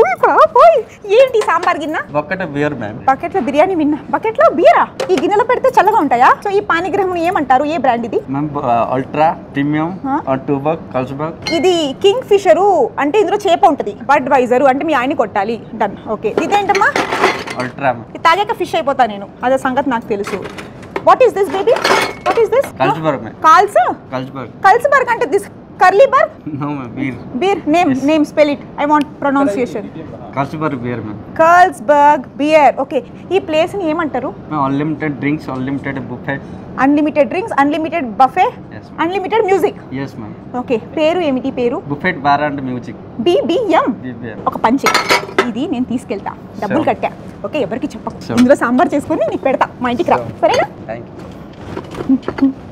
ఓయ్ బాబోయ్ ఏంటి సాంబార్ గిన్నె ఒక్కటే బియర్ మ్యామ్ బకెట్ లో బిర్యానీ విన్నా బకెట్ లో బీరా ఈ గిన్నెలో పెడితే చల్లగా ఉంటాయా సో ఈ పానిగ్రహం ఏమంటారు ఏ బ్రాండ్ ఇది ma'am ultra premium Huh? Tuborg Carlsberg ఇది కింగ్ ఫిషరు అంటే ఇందులో చేప ఉంటుంది బడ్ వైజరు అంటే మీ ఆయన కొట్టాలి డన్ ఓకే ఇదేంటమ్మా అల్ట్రా ఇది తాగాక ఫిష్ అయిపోతా నేను అదే సంగతి నాకు తెలుసు what is this baby what is this Carlsberg ma'am calls Carlsberg Carlsberg అంటే this Carlsberg no ma'am beer beer name name spell it I want pronunciation Carlsberg beer ma'am Carlsberg beer okay ఈ ప్లేస్ని ఏమంటారు ma'am unlimited drinks unlimited buffet unlimited drinks unlimited buffet Yes. Unlimited music yes ma'am okay పేరు ఏమిటి పేరు buffet bar and music BBM BBR ఒక పంచి ఇది నేను తీసుకెళ్తా డబ్బులు Sure. కట్టా ఓకే ఎవరికి చెప్పకు Sure. ఇందులో సాంబార్ చేసుకొని నీకు పెడతా మా ఇంటికి రా సరేనా థ్యాంక్ యూ